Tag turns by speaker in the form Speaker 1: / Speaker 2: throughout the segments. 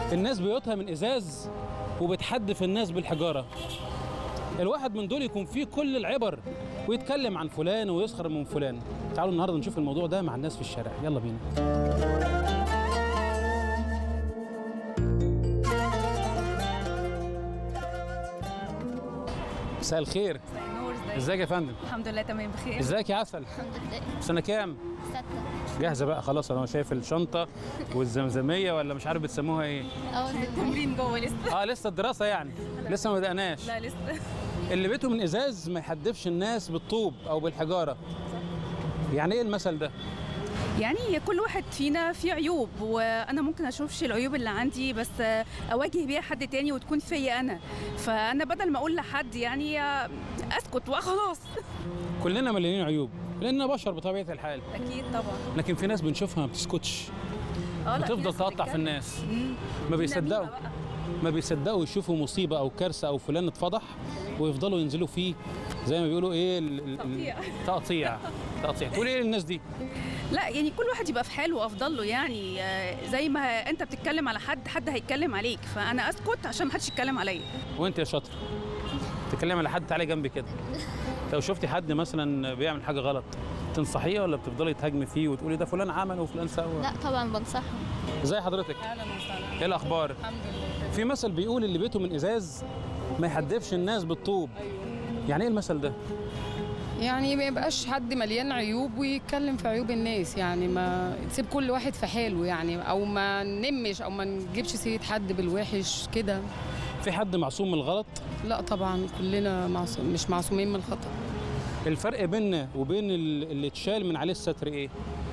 Speaker 1: الناس بيوتها من ازاز وبتحدف الناس بالحجاره الواحد من دول يكون فيه كل العبر ويتكلم عن فلان ويسخر من فلان تعالوا النهارده نشوف الموضوع ده مع الناس في الشارع يلا بينا مساء الخير
Speaker 2: نور ازيك
Speaker 1: ازيك يا فندم
Speaker 2: الحمد لله تمام بخير
Speaker 1: ازيك يا عسل
Speaker 3: الحمد لله
Speaker 1: سنه كام
Speaker 3: ستة
Speaker 1: جاهزه بقى خلاص انا شايف الشنطه والزمزميه ولا مش عارف بتسموها ايه
Speaker 3: اه
Speaker 2: تمرين جوه لسه
Speaker 1: اه لسه الدراسه يعني لسه ما بدأناش
Speaker 2: لا لسه
Speaker 1: اللي بيته من ازاز ما يحدفش الناس بالطوب او بالحجاره يعني ايه المثل ده
Speaker 2: يعني كل واحد فينا فيه عيوب وانا ممكن اشوفش العيوب اللي عندي بس اواجه بيها حد تاني وتكون فيا انا فانا بدل ما اقول لحد يعني اسكت وخلاص
Speaker 1: كلنا مليانين عيوب لاننا بشر بطبيعه الحال
Speaker 2: اكيد طبعا
Speaker 1: لكن في ناس بنشوفها ما بتسكتش
Speaker 2: اه لا، في
Speaker 1: بتفضل
Speaker 2: ناس
Speaker 1: تقطع في
Speaker 2: بتتكلم.
Speaker 1: الناس
Speaker 2: مم.
Speaker 1: ما بيصدقوا
Speaker 2: نميمة بقى.
Speaker 1: ما بيصدقوا يشوفوا مصيبه او كارثه او فلان اتفضح ويفضلوا ينزلوا فيه زي ما بيقولوا ايه ال- ال- ال-
Speaker 2: تقطيع.
Speaker 1: تقطيع تقطيع تقول ايه للناس دي
Speaker 2: لا يعني كل واحد يبقى في حاله افضل له يعني آه، زي ما انت بتتكلم على حد حد هيتكلم عليك فانا اسكت عشان ما حدش يتكلم عليا
Speaker 1: وانت يا شاطر تتكلم على حد تعالى جنبي كده لو شفتي حد مثلا بيعمل حاجه غلط تنصحيه ولا بتفضلي تهاجمي فيه وتقولي ده فلان عمل وفلان سوى
Speaker 3: لا طبعا بنصحهم
Speaker 1: ازي حضرتك
Speaker 2: اهلا وسهلا
Speaker 1: ايه الاخبار
Speaker 2: الحمد لله
Speaker 1: في مثل بيقول اللي بيته من ازاز ما يحدفش الناس بالطوب يعني ايه المثل ده
Speaker 4: يعني ما يبقاش حد مليان عيوب ويتكلم في عيوب الناس يعني ما تسيب كل واحد في حاله يعني او ما نمش او ما نجيبش سيره حد بالوحش كده
Speaker 1: في حد معصوم من الغلط
Speaker 4: لا طبعا كلنا معصوم مش معصومين من الخطا
Speaker 1: الفرق بيننا وبين ال- اللي اتشال من عليه الستر ايه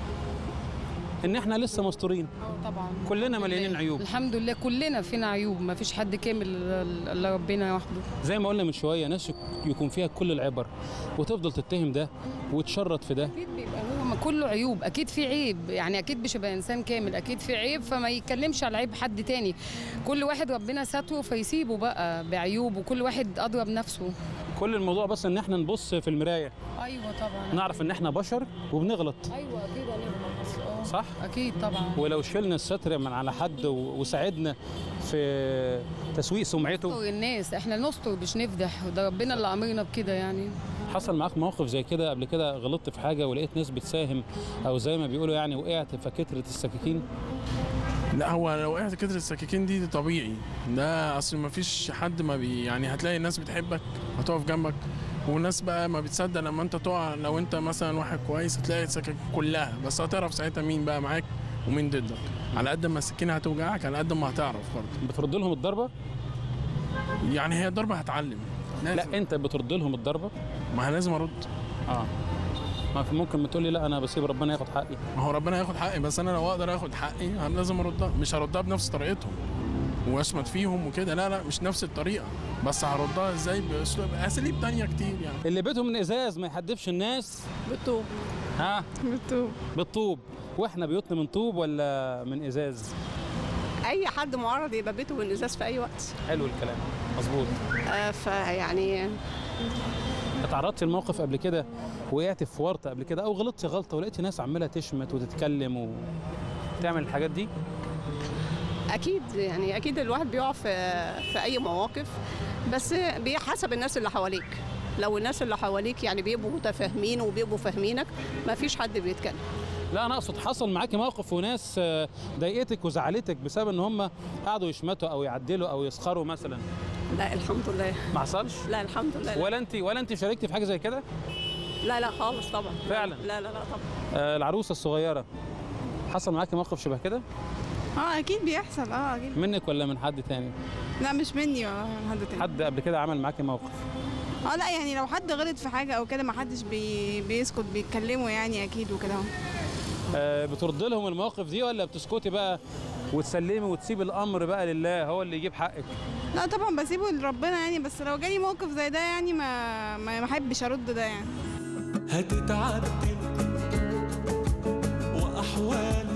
Speaker 1: ان احنا لسه مستورين
Speaker 4: طبعا
Speaker 1: كلنا مليانين عيوب
Speaker 4: الحمد لله كلنا فينا عيوب ما فيش حد كامل الا ربنا وحده
Speaker 1: زي ما قلنا من شويه ناس يك- يكون فيها كل العبر وتفضل تتهم ده وتشرط في ده
Speaker 4: اكيد بيبقى هو ما كله عيوب اكيد في عيب يعني اكيد مش هيبقى انسان كامل اكيد في عيب فما يتكلمش على عيب حد تاني كل واحد ربنا ساتره فيسيبه بقى بعيوب وكل واحد ادرى بنفسه
Speaker 1: كل الموضوع بس ان احنا نبص في المرايه
Speaker 4: ايوه طبعا
Speaker 1: نعرف ان احنا بشر وبنغلط
Speaker 4: ايوه اكيد هنغلط
Speaker 1: صح
Speaker 4: اكيد طبعا
Speaker 1: ولو شلنا الستر من على حد و- وساعدنا في تسويق سمعته
Speaker 4: نستر الناس احنا نستر مش نفضح وده ربنا اللي امرنا بكده يعني
Speaker 1: حصل معاك موقف زي كده قبل كده غلطت في حاجه ولقيت ناس بتساهم او زي ما بيقولوا يعني وقعت في كتره السكاكين
Speaker 5: لا هو لو وقعت كتر السكاكين دي, دي طبيعي ده اصل ما فيش حد ما بي يعني هتلاقي الناس بتحبك هتقف جنبك والناس بقى ما بتصدق لما انت تقع لو انت مثلا واحد كويس هتلاقي السكاكين كلها بس هتعرف ساعتها مين بقى معاك ومين ضدك على قد ما السكينه هتوجعك على قد ما هتعرف برضه
Speaker 1: بترد لهم الضربه
Speaker 5: يعني هي الضربه هتعلم لازم.
Speaker 1: لا انت بترد لهم الضربه
Speaker 5: ما هي لازم ارد
Speaker 1: اه ما في ممكن ما تقولي لا انا بسيب ربنا ياخد حقي
Speaker 5: ما هو ربنا ياخد حقي بس انا لو اقدر اخد حقي انا لازم اردها مش هردها بنفس طريقتهم واشمت فيهم وكده لا لا مش نفس الطريقه بس هردها ازاي باسلوب اساليب تانية كتير يعني
Speaker 1: اللي بيته من ازاز ما يحدفش الناس
Speaker 6: بالطوب
Speaker 1: ها
Speaker 6: بالطوب
Speaker 1: بالطوب واحنا بيوتنا من طوب ولا من ازاز
Speaker 6: اي حد معرض يبقى بيته من ازاز في اي وقت
Speaker 1: حلو الكلام مظبوط
Speaker 6: آه فيعني
Speaker 1: اتعرضت لموقف قبل كده وقعت في ورطه قبل كده او غلطت غلطه ولقيت ناس عماله تشمت وتتكلم وتعمل الحاجات دي
Speaker 6: اكيد يعني اكيد الواحد بيقع في في اي مواقف بس بحسب الناس اللي حواليك لو الناس اللي حواليك يعني بيبقوا متفاهمين وبيبقوا فاهمينك ما فيش حد بيتكلم
Speaker 1: لا انا اقصد حصل معاكي موقف وناس آه، ضايقتك وزعلتك بسبب ان هم قعدوا يشمتوا او يعدلوا او يسخروا مثلا
Speaker 6: لا الحمد لله
Speaker 1: ما حصلش
Speaker 6: لا الحمد لله لا,
Speaker 1: ولا انت ولا انت شاركتي في حاجه زي كده
Speaker 6: لا, لا خالص طبعا
Speaker 1: فعلا؟
Speaker 6: لا لا لا طبعا
Speaker 1: آه العروسه الصغيره حصل معاكي موقف شبه كده
Speaker 7: اه اكيد بيحصل اه اكيد
Speaker 1: منك ولا من حد تاني
Speaker 7: لا مش مني ولا من حد تاني
Speaker 1: حد قبل كده عمل معاكي موقف
Speaker 7: اه لا يعني لو حد غلط في حاجه او كده ما حدش بي... بيسكت بيتكلموا يعني اكيد وكده اهو
Speaker 1: آه بترد لهم المواقف دي ولا بتسكتي بقى وتسلمي وتسيبي الامر بقى لله هو اللي يجيب حقك
Speaker 7: لا طبعا بسيبه لربنا يعني بس لو جالي موقف زي ده يعني ما ما ما احبش ارد ده يعني
Speaker 8: هتتعدل وأحوال